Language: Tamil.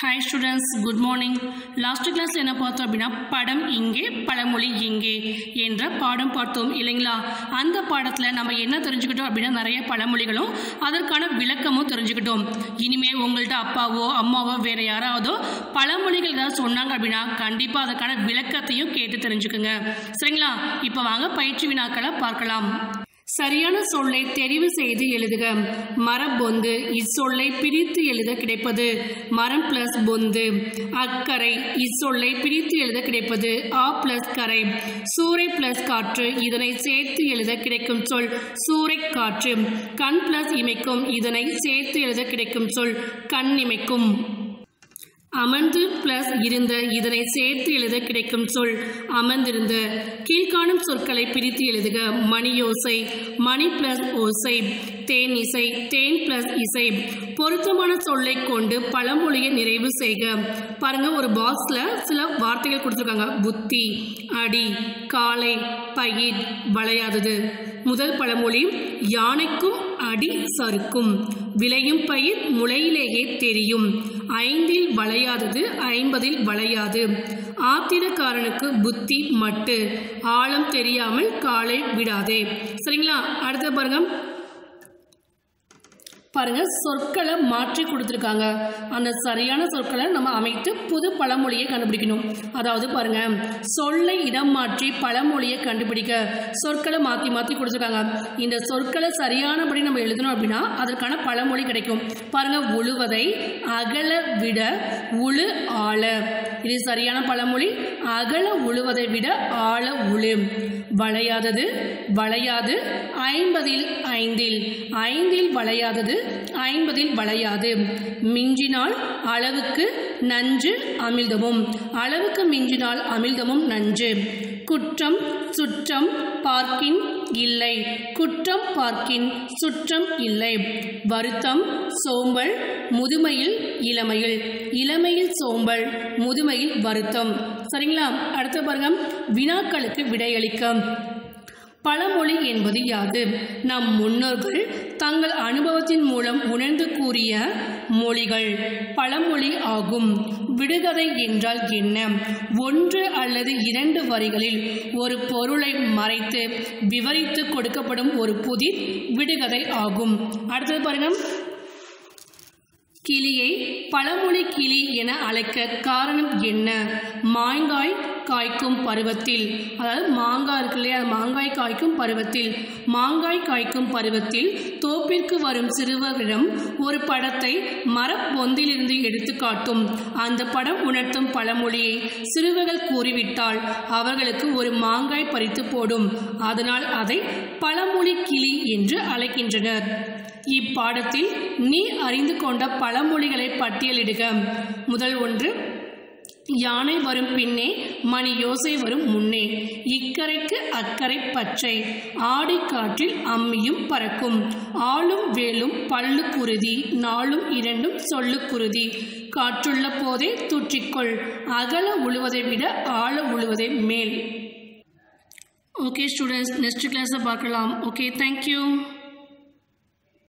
hi students good morning last class என்ன பார்த்தோம் அப்படின்னா படம் இங்கே பழமொழி இங்கே என்ற பாடம் பார்த்தோம் இல்லைங்களா அந்த பாடத்தில் நம்ம என்ன தெரிஞ்சுக்கிட்டோம் அப்படின்னா நிறைய பழமொழிகளும் அதற்கான விளக்கமும் தெரிஞ்சுக்கிட்டோம் இனிமேல் உங்கள்கிட்ட அப்பாவோ அம்மாவோ வேறு யாராவதோ பழமொழிகள் ஏதாவது சொன்னாங்க அப்படின்னா கண்டிப்பாக அதற்கான விளக்கத்தையும் கேட்டு தெரிஞ்சுக்குங்க சரிங்களா இப்போ வாங்க பயிற்சி வினாக்களை பார்க்கலாம் சரியான சொல்லை தெரிவு செய்து எழுதுக மரபொந்து இச்சொல்லை பிரித்து எழுத கிடைப்பது மரம் பிளஸ் பொந்து அக்கரை இச்சொல்லை பிரித்து எழுத கிடைப்பது ஆ பிளஸ் கரை சூறை பிளஸ் காற்று இதனை சேர்த்து எழுத கிடைக்கும் சொல் சூறை காற்று கண் பிளஸ் இமைக்கும் இதனை சேர்த்து எழுத கிடைக்கும் சொல் கண் இமைக்கும் அமர்ந்து பிளஸ் இருந்த இதனை சேர்த்து எழுத கிடைக்கும் சொல் அமர்ந்திருந்த கீழ்காணும் சொற்களை பிரித்து எழுதுக மணியோசை மணி பிளஸ் ஓசை தேன் இசை தேன் பிளஸ் இசை பொருத்தமான சொல்லை கொண்டு பழமொழியை நிறைவு செய்க பாருங்க ஒரு பாக்ஸ்ல சில வார்த்தைகள் கொடுத்துருக்காங்க புத்தி அடி காலை பயிர் வளையாதது முதல் பழமொழி யானைக்கும் அடி சறுக்கும் விளையும் பயிர் முளையிலேயே தெரியும் ஐந்தில் வளையாதது ஐம்பதில் வளையாது ஆத்திரக்காரனுக்கு புத்தி மட்டு ஆழம் தெரியாமல் காலை விடாதே சரிங்களா அடுத்த பாருங்க பாருங்க சொற்களை மாற்றி கொடுத்துருக்காங்க அந்த சரியான சொற்களை நம்ம அமைத்து புது பழமொழியை கண்டுபிடிக்கணும் அதாவது பாருங்க சொல்லை இடம் மாற்றி பழமொழியை கண்டுபிடிக்க சொற்களை மாற்றி மாற்றி கொடுத்துருக்காங்க இந்த சொற்களை சரியானபடி நம்ம எழுதணும் அப்படின்னா அதற்கான பழமொழி கிடைக்கும் பாருங்க உழுவதை அகல விட உழு ஆழ இது சரியான பழமொழி அகல உழுவதை விட ஆழ உழு வளையாதது வளையாது ஐம்பதில் ஐந்தில் ஐந்தில் வளையாதது ஐம்பதில் வளையாது மிஞ்சினால் அளவுக்கு நஞ்சு அமிழ்தமும் அளவுக்கு மிஞ்சினால் அமிழ்தமும் நஞ்சு குற்றம் சுற்றம் பார்க்கின் இல்லை குற்றம் பார்க்கின் சுற்றம் இல்லை வருத்தம் சோம்பல் முதுமையில் இளமையில் இளமையில் சோம்பல் முதுமையில் வருத்தம் சரிங்களா அடுத்து பாருங்க வினாக்களுக்கு விடையளிக்க பழமொழி என்பது யாது நம் முன்னோர்கள் தங்கள் அனுபவத்தின் மூலம் உணர்ந்து கூறிய மொழிகள் பழமொழி ஆகும் விடுகதை என்றால் என்ன ஒன்று அல்லது இரண்டு வரிகளில் ஒரு பொருளை மறைத்து விவரித்து கொடுக்கப்படும் ஒரு புதிர் விடுகதை ஆகும் அடுத்தது பாருங்க கிளியை பழமொழி கிளி என அழைக்க காரணம் என்ன மாங்காய் காய்க்கும் பருவத்தில் அதாவது மாங்காய் இருக்கு இல்லையா மாங்காய் காய்க்கும் பருவத்தில் மாங்காய் காய்க்கும் பருவத்தில் தோப்பிற்கு வரும் சிறுவரிடம் ஒரு படத்தை மரப்பொந்திலிருந்து எடுத்து காட்டும் அந்த படம் உணர்த்தும் பழமொழியை சிறுவர்கள் கூறிவிட்டால் அவர்களுக்கு ஒரு மாங்காய் பறித்து போடும் அதனால் அதை பழமொழி கிளி என்று அழைக்கின்றனர் இப்பாடத்தில் நீ அறிந்து கொண்ட பழமொழிகளை பட்டியலிடுக முதல் ஒன்று யானை வரும் பின்னே மணி யோசை வரும் முன்னே இக்கரைக்கு அக்கறை பச்சை ஆடி காற்றில் அம்மியும் பறக்கும் ஆளும் வேலும் பல்லு குருதி நாளும் இரண்டும் சொல்லு குருதி காற்றுள்ள போதே தூற்றிக்கொள் அகல உழுவதை விட ஆழ உழுவதே மேல் ஓகே ஸ்டூடெண்ட்ஸ் நெக்ஸ்ட் கிளாஸை பார்க்கலாம் ஓகே தேங்க்யூ